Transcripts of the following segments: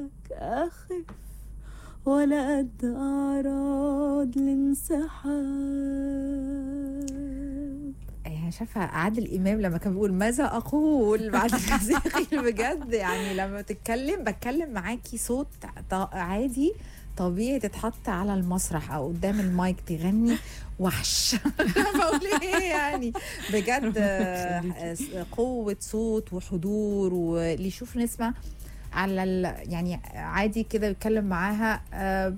معاك أخف ولا قد أعراض الانسحاب يعني شايفه عادل امام لما كان بيقول ماذا اقول بعد الموسيقى بجد يعني لما تتكلم بتكلم معاكي صوت ط- عادي طبيعي تتحط على المسرح او قدام المايك تغني وحش بقول ايه يعني بجد آه، قوه صوت وحضور واللي يشوف نسمع على ال... يعني عادي كده يتكلم معاها آه،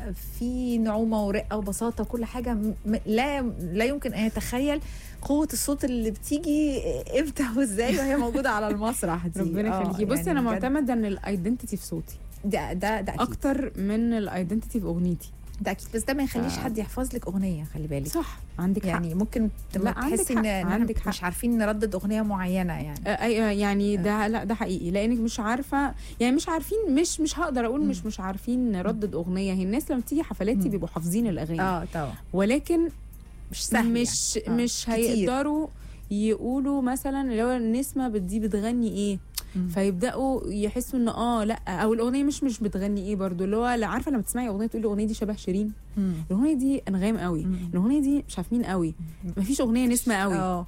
في نعومه ورقه وبساطه وكل حاجه م- م- لا لا يمكن ان يتخيل قوه الصوت اللي بتيجي امتى وازاي وهي موجوده على المسرح دي ربنا آه، يخليكي بصي يعني انا بجد معتمده ان الايدنتيتي في صوتي ده ده ده اكيد اكتر من الايدنتيتي في اغنيتي ده اكيد بس ده ما يخليش آه. حد يحفظ لك اغنيه خلي بالك صح عندك حق يعني ممكن لا، عندك تحسي ان حق، إن عندك احنا حق. مش عارفين نردد اغنيه معينه يعني آه، أي- آه، يعني ده لا ده حقيقي لانك مش عارفه يعني مش عارفين مش مش هقدر اقول مش مش عارفين نردد اغنيه هي الناس لما بتيجي حفلاتي مم. بيبقوا حافظين الاغاني اه طبعا ولكن مش سهل مش يعني. آه، مش كتير. هيقدروا يقولوا مثلا اللي هو النسمه دي بتغني ايه مم. فيبداوا يحسوا ان اه لا او الاغنيه مش مش بتغني ايه برضو اللي هو لا عارفه لما تسمعي اغنيه تقولي الاغنيه دي شبه شيرين مم. الاغنيه دي انغام قوي مم. الاغنيه دي مش عارف مين قوي مفيش اغنيه نسمه قوي اه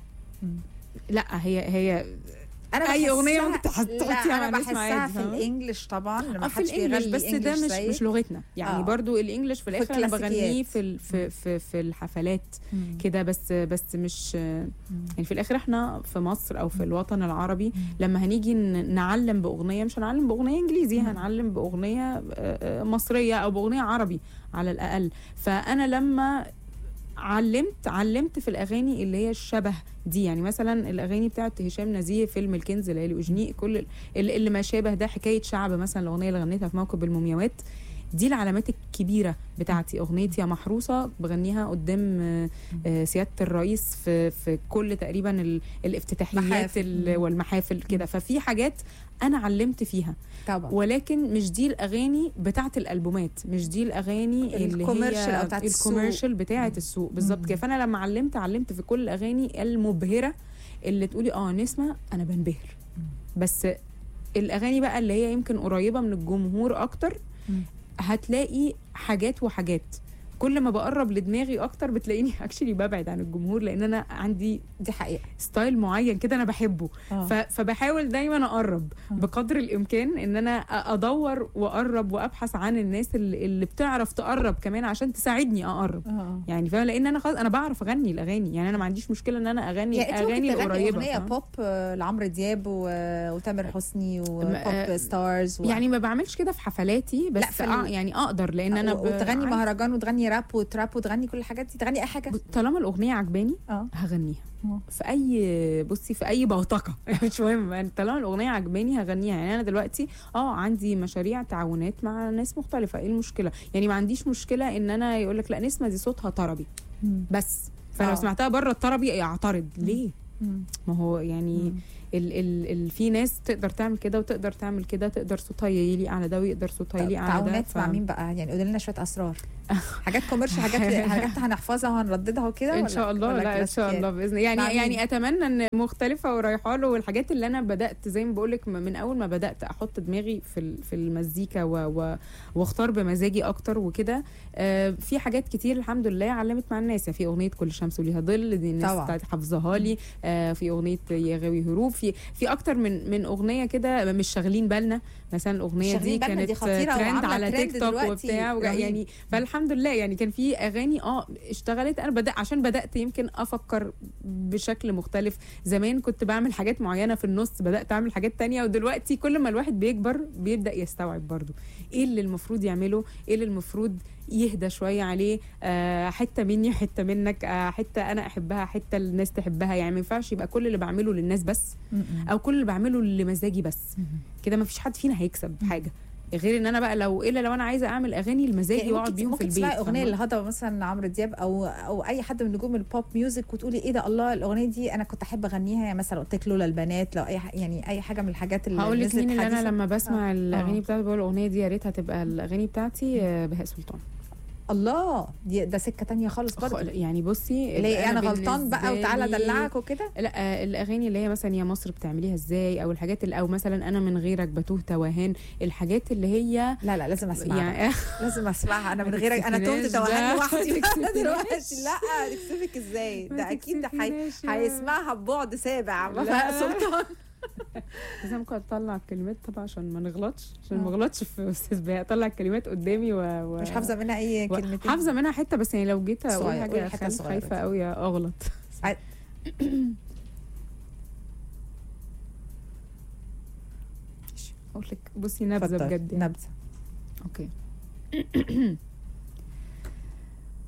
لا هي هي انا أي بحسها- أغنية ممكن تحط- لا تحطيها انا مع نسمة بحسها عادي، في فاهمة؟ الانجليش طبعا لما اه في حدش الانجليش بيغني بس ده انجليش مش زي مش لغتنا يعني آه. برضو الانجليش في الاخر انا الكلاسيكيات. بغنيه في ال- في في في الحفلات كده بس بس مش يعني في الاخر احنا في مصر او في الوطن العربي لما هنيجي ن- نعلم باغنيه مش هنعلم باغنيه انجليزي مم. هنعلم باغنيه آه، آه، مصريه او باغنيه عربي على الاقل فانا لما علمت علمت في الاغاني اللي هي الشبه دي يعني مثلا الاغاني بتاعت هشام نزيه فيلم الكنز ليالي وجني كل ال- اللي اللي ما شابه ده حكايه شعب مثلا الاغنيه اللي غنيتها في موكب المومياوات دي العلامات الكبيره بتاعتي اغنيه يا محروسه بغنيها قدام آه، آه، سياده الرئيس في في كل تقريبا ال- الافتتاحيات محافل. ال- والمحافل كده ففي حاجات انا علمت فيها طبعا ولكن مش دي الاغاني بتاعت الالبومات مش دي الاغاني اللي الكوميرشال هي أو بتاعت السوق. الكوميرشال بتاعت السوق بالظبط كده فانا لما علمت علمت في كل الاغاني المبهره اللي تقولي اه نسمه انا بنبهر بس الاغاني بقى اللي هي يمكن قريبه من الجمهور اكتر مم. هتلاقي حاجات وحاجات كل ما بقرب لدماغي اكتر بتلاقيني اكشلي ببعد عن الجمهور لان انا عندي دي حقيقه ستايل معين كده انا بحبه آه. ف- فبحاول دايما اقرب آه. بقدر الامكان ان انا أ- ادور واقرب وابحث عن الناس اللي, اللي بتعرف تقرب كمان عشان تساعدني اقرب اه يعني فاهم لان انا خلاص انا بعرف اغني الاغاني يعني انا ما عنديش مشكله ان انا اغني يعني انت الاغاني ممكن تغني القريبه اغنيه فاهم؟ بوب آه، لعمرو دياب و- وتامر حسني آه، وبوب ستارز و... يعني ما بعملش كده في حفلاتي بس لا، في ال- آه يعني اقدر لان انا و- وتغني ب- مهرجان وتغني راب وتراب وتغني كل الحاجات دي تغني اي حاجه طالما الاغنيه عجباني اه هغنيها آه. في اي بصي في اي بوتقه مش مهم يعني طالما الاغنيه عجباني هغنيها يعني انا دلوقتي اه عندي مشاريع تعاونات مع ناس مختلفه ايه المشكله يعني ما عنديش مشكله ان انا يقول لك لا نسمه دي صوتها طربي بس فلو آه. سمعتها بره الطربي يعترض ليه مم. ما هو يعني مم. ال ال ال في ناس تقدر تعمل كده وتقدر تعمل كده تقدر صوتها يليق على ده ويقدر صوتها يليق على ده تعاونات ف- مع مين بقى يعني قولي لنا شويه اسرار حاجات كوميرشال حاجات حاجات هنحفظها وهنرددها وكده ان ولا- شاء الله ولا لا ان شاء كلاسيكيات؟ الله باذن يعني مع مين؟ يعني اتمنى ان مختلفه ورايحه له والحاجات اللي انا بدات زي ما بقول لك من اول ما بدات احط دماغي في ال- في المزيكا و- و- واختار بمزاجي اكتر وكده آه، في حاجات كتير الحمد لله علمت مع الناس يعني في اغنيه كل شمس وليها ظل دي الناس طبعا. بتاعت حافظاها لي آه، في اغنيه يا غاوي هروب في في اكتر من من اغنيه كده مش شاغلين بالنا مثلا الاغنيه شاغلين دي بالنا كانت دي خطيرة ترند وعاملة على ترند تيك توك دلوقتي وبتاع وجا- رهيب. يعني فالحمد لله يعني كان في اغاني اه اشتغلت انا بدأ عشان بدات يمكن افكر بشكل مختلف زمان كنت بعمل حاجات معينه في النص بدات اعمل حاجات تانية ودلوقتي كل ما الواحد بيكبر بيبدا يستوعب برضو ايه اللي المفروض يعمله ايه اللي المفروض يهدى شويه عليه آه حته مني حته منك آه حته انا احبها حته الناس تحبها يعني ما ينفعش يبقى كل اللي بعمله للناس بس م- م. او كل اللي بعمله لمزاجي بس كده ما فيش حد فينا هيكسب حاجه غير ان انا بقى لو الا لو انا عايزه اعمل اغاني لمزاجي يعني واقعد ممكن بيهم في ممكن البيت تسمعي اغنيه فاهمة؟ لهضبه مثلا عمرو دياب او او اي حد من نجوم البوب ميوزك وتقولي ايه ده الله الاغنيه دي انا كنت احب اغنيها يعني مثلا قلت لك لولا البنات لو اي ح- يعني اي حاجه من الحاجات اللي هقول لك نزلت مين اللي انا حديثاً. لما بسمع آه. الاغاني آه. بتاعتي بقول الاغنيه دي يا ريتها تبقى الاغاني بتاعتي آه، بهاء سلطان الله دي ده سكه تانية خالص خ- برضه يعني بصي اللي هي انا غلطان بقى بالنسبة وتعالى لي- ادلعك وكده لا آه، الاغاني اللي هي مثلا يا مصر بتعمليها ازاي او الحاجات اللي او مثلا انا من غيرك بتوه توهان الحاجات اللي هي لا لا لازم اسمعها يعني لازم اسمعها انا من ما غيرك انا تهت تكسفناش توهان بقى، لوحدي ما بقى تكسفناش. دلوقتي لا تكسفك ازاي ما ده اكيد ده حي... تكسفناش يا- هيسمعها ببعد سابع لا. بقى سلطان بس انا ممكن اطلع الكلمات طبعا عشان ما نغلطش عشان آه. ما اغلطش في استاذ بهاء اطلع الكلمات قدامي و... و... مش حافظه منها اي و- كلمتين حافظه منها حته بس يعني لو جيت اقول صغير، قولي حاجه حتة خايف- صغيرة خايفه كده. قوي اغلط ع- اقول لك بصي نبذه اتفضل. بجد يعني. نبذه اوكي